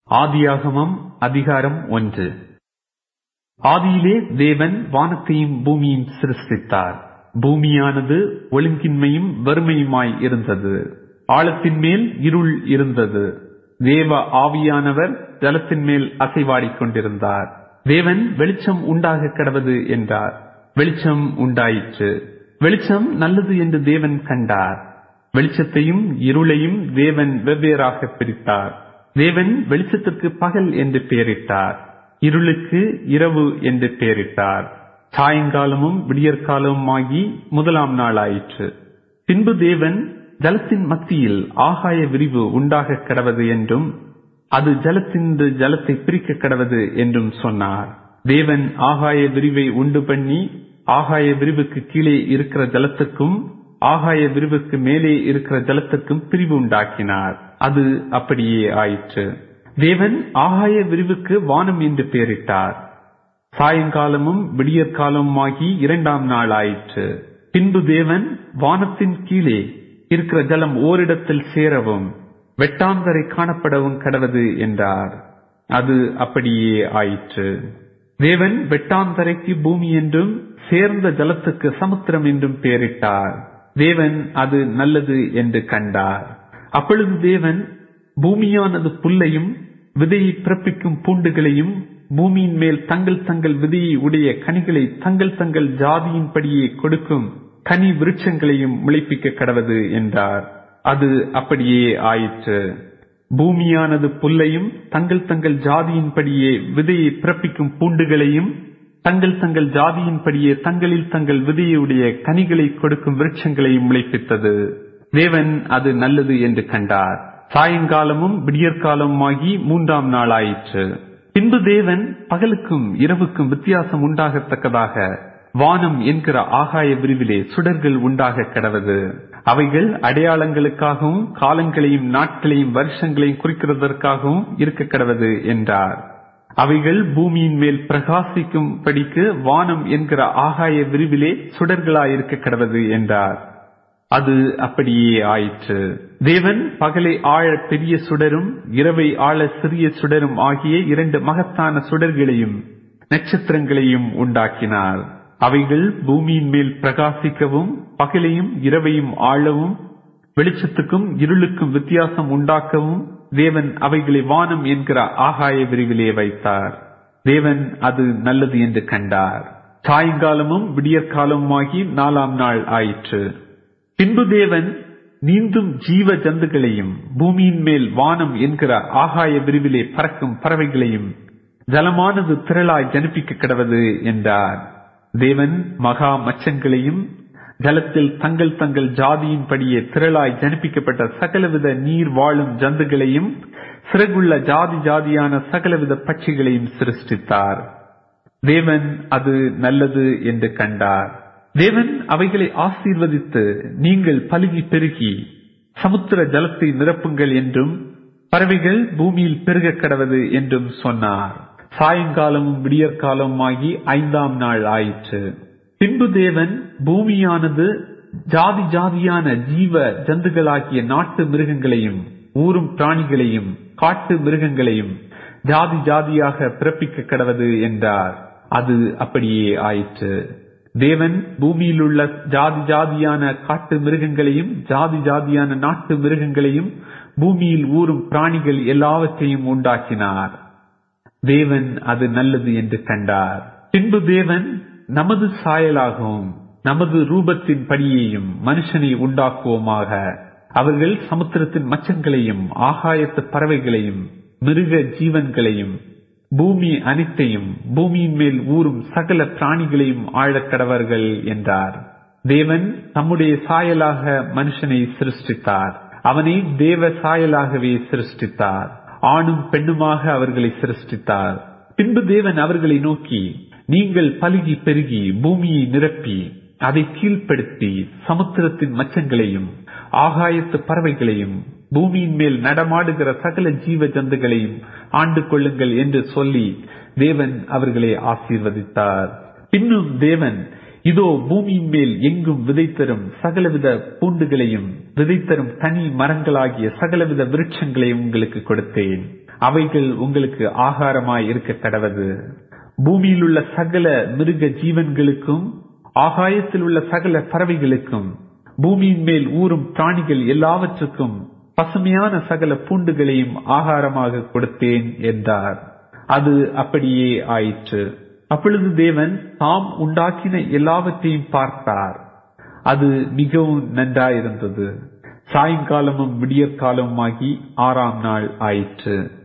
ஆதியாகமம் அதிகாரம் ஒன்று ஆதியிலே தேவன் வானத்தையும் பூமியையும் சிருஷ்டித்தார் பூமியானது ஒழுங்கின்மையும் வறுமையுமாய் இருந்தது ஆழத்தின் மேல் இருள் இருந்தது தேவ ஆவியானவர் ஜலத்தின் மேல் அசைவாடிக் கொண்டிருந்தார் தேவன் வெளிச்சம் உண்டாக கடவது என்றார் வெளிச்சம் உண்டாயிற்று வெளிச்சம் நல்லது என்று தேவன் கண்டார் வெளிச்சத்தையும் இருளையும் தேவன் வெவ்வேறாக பிரித்தார் தேவன் வெளிச்சத்திற்கு பகல் என்று பெயரிட்டார் இருளுக்கு இரவு என்று பெயரிட்டார் சாயங்காலமும் விடியற்காலமுமாகி முதலாம் நாள் ஆயிற்று பின்பு தேவன் ஜலத்தின் மத்தியில் ஆகாய விரிவு உண்டாக கடவது என்றும் அது ஜலத்தின்று ஜலத்தை பிரிக்க கடவது என்றும் சொன்னார் தேவன் ஆகாய விரிவை உண்டு பண்ணி ஆகாய விரிவுக்கு கீழே இருக்கிற ஜலத்துக்கும் ஆகாய விரிவுக்கு மேலே இருக்கிற ஜலத்துக்கும் பிரிவு உண்டாக்கினார் அது அப்படியே ஆயிற்று தேவன் ஆகாய விரிவுக்கு வானம் என்று பெயரிட்டார் சாயங்காலமும் விடியற்காலமுமாகி இரண்டாம் நாள் ஆயிற்று பின்பு தேவன் வானத்தின் கீழே இருக்கிற ஜலம் ஓரிடத்தில் சேரவும் வெட்டாந்தரை காணப்படவும் கடவது என்றார் அது அப்படியே ஆயிற்று தேவன் வெட்டாந்தரைக்கு பூமி என்றும் சேர்ந்த ஜலத்துக்கு சமுத்திரம் என்றும் பெயரிட்டார் தேவன் அது நல்லது என்று கண்டார் அப்பொழுது தேவன் பூமியானது புல்லையும் விதையை பிறப்பிக்கும் பூண்டுகளையும் பூமியின் மேல் தங்கள் தங்கள் விதையை உடைய கனிகளை தங்கள் தங்கள் ஜாதியின்படியே கொடுக்கும் கனி விருட்சங்களையும் முளைப்பிக்க கடவது என்றார் அது அப்படியே ஆயிற்று பூமியானது புல்லையும் தங்கள் தங்கள் ஜாதியின்படியே விதையை பிறப்பிக்கும் பூண்டுகளையும் தங்கள் தங்கள் ஜாதியின்படியே தங்களில் தங்கள் விதையுடைய கனிகளை கொடுக்கும் விருட்சங்களையும் முளைப்பித்தது தேவன் அது நல்லது என்று கண்டார் சாயங்காலமும் விடியற்காலமுமாகி மூன்றாம் நாள் ஆயிற்று பின்பு தேவன் பகலுக்கும் இரவுக்கும் வித்தியாசம் உண்டாகத்தக்கதாக வானம் என்கிற ஆகாய விரிவிலே சுடர்கள் உண்டாக கிடவது அவைகள் அடையாளங்களுக்காகவும் காலங்களையும் நாட்களையும் வருஷங்களையும் குறிக்கிறதற்காகவும் இருக்க கிடவது என்றார் அவைகள் பூமியின் மேல் பிரகாசிக்கும் படிக்கு வானம் என்கிற ஆகாய விரிவிலே சுடர்களாயிருக்க கிடவது என்றார் அது அப்படியே ஆயிற்று தேவன் பகலை ஆழ பெரிய சுடரும் இரவை ஆழ சிறிய சுடரும் ஆகிய இரண்டு மகத்தான சுடர்களையும் நட்சத்திரங்களையும் உண்டாக்கினார் அவைகள் பூமியின் மேல் பிரகாசிக்கவும் பகலையும் இரவையும் ஆளவும் வெளிச்சத்துக்கும் இருளுக்கும் வித்தியாசம் உண்டாக்கவும் தேவன் அவைகளை வானம் என்கிற ஆகாய விரிவிலே வைத்தார் தேவன் அது நல்லது என்று கண்டார் சாயங்காலமும் விடியற்காலமுமாகி நாலாம் நாள் ஆயிற்று பின்பு தேவன் நீந்தும் ஜீவ ஜந்துகளையும் பூமியின் மேல் வானம் என்கிற ஆகாய விரிவிலே பறக்கும் பறவைகளையும் ஜலமானது திரளாய் ஜனிப்பிக்க கிடவது என்றார் தேவன் மகா மச்சங்களையும் ஜலத்தில் தங்கள் தங்கள் ஜாதியின்படியே திரளாய் ஜனிப்பிக்கப்பட்ட சகலவித நீர் வாழும் ஜந்துகளையும் சிறகுள்ள ஜாதி ஜாதியான சகலவித பட்சிகளையும் சிருஷ்டித்தார் தேவன் அது நல்லது என்று கண்டார் தேவன் அவைகளை ஆசீர்வதித்து நீங்கள் பலுகி பெருகி சமுத்திர ஜலத்தை நிரப்புங்கள் என்றும் பறவைகள் பூமியில் பெருக கடவது என்றும் சொன்னார் சாயங்காலமும் விடியற்காலமுமாகி ஐந்தாம் நாள் ஆயிற்று பின்பு தேவன் பூமியானது ஜாதி ஜாதியான ஜீவ ஜந்துகளாகிய நாட்டு மிருகங்களையும் ஊரும் பிராணிகளையும் காட்டு மிருகங்களையும் ஜாதி ஜாதியாக பிறப்பிக்க கடவது என்றார் அது அப்படியே ஆயிற்று தேவன் பூமியில் உள்ள ஜாதி ஜாதியான காட்டு மிருகங்களையும் ஜாதி ஜாதியான நாட்டு மிருகங்களையும் பூமியில் ஊறும் பிராணிகள் எல்லாவற்றையும் உண்டாக்கினார் தேவன் அது நல்லது என்று கண்டார் பின்பு தேவன் நமது சாயலாகவும் நமது ரூபத்தின் படியையும் மனுஷனை உண்டாக்குவோமாக அவர்கள் சமுத்திரத்தின் மச்சங்களையும் ஆகாயத்து பறவைகளையும் மிருக ஜீவன்களையும் பூமி அனைத்தையும் பூமியின் மேல் ஊறும் சகல பிராணிகளையும் ஆழக்கடவர்கள் என்றார் தேவன் தம்முடைய சாயலாக மனுஷனை சிருஷ்டித்தார் அவனை தேவ சாயலாகவே சிருஷ்டித்தார் ஆணும் பெண்ணுமாக அவர்களை சிருஷ்டித்தார் பின்பு தேவன் அவர்களை நோக்கி நீங்கள் பலுகி பெருகி பூமியை நிரப்பி அதை கீழ்ப்படுத்தி சமுத்திரத்தின் மச்சங்களையும் ஆகாயத்து பறவைகளையும் பூமியின் மேல் நடமாடுகிற சகல ஜீவ ஜந்துகளையும் ஆண்டு கொள்ளுங்கள் என்று சொல்லி தேவன் அவர்களை ஆசீர்வதித்தார் பின்னும் தேவன் இதோ பூமியின் மேல் எங்கும் விதைத்தரும் சகலவித பூண்டுகளையும் விதைத்தரும் தனி மரங்களாகிய சகலவித விருட்சங்களையும் உங்களுக்கு கொடுத்தேன் அவைகள் உங்களுக்கு ஆகாரமாய் இருக்க கடவது பூமியில் உள்ள சகல மிருக ஜீவன்களுக்கும் ஆகாயத்தில் உள்ள சகல பறவைகளுக்கும் பூமியின் மேல் ஊறும் பிராணிகள் எல்லாவற்றுக்கும் பசுமையான சகல பூண்டுகளையும் ஆகாரமாக கொடுத்தேன் என்றார் அது அப்படியே ஆயிற்று அப்பொழுது தேவன் தாம் உண்டாக்கின எல்லாவற்றையும் பார்த்தார் அது மிகவும் நன்றாயிருந்தது சாயங்காலமும் விடியற்காலமுமாகி ஆறாம் நாள் ஆயிற்று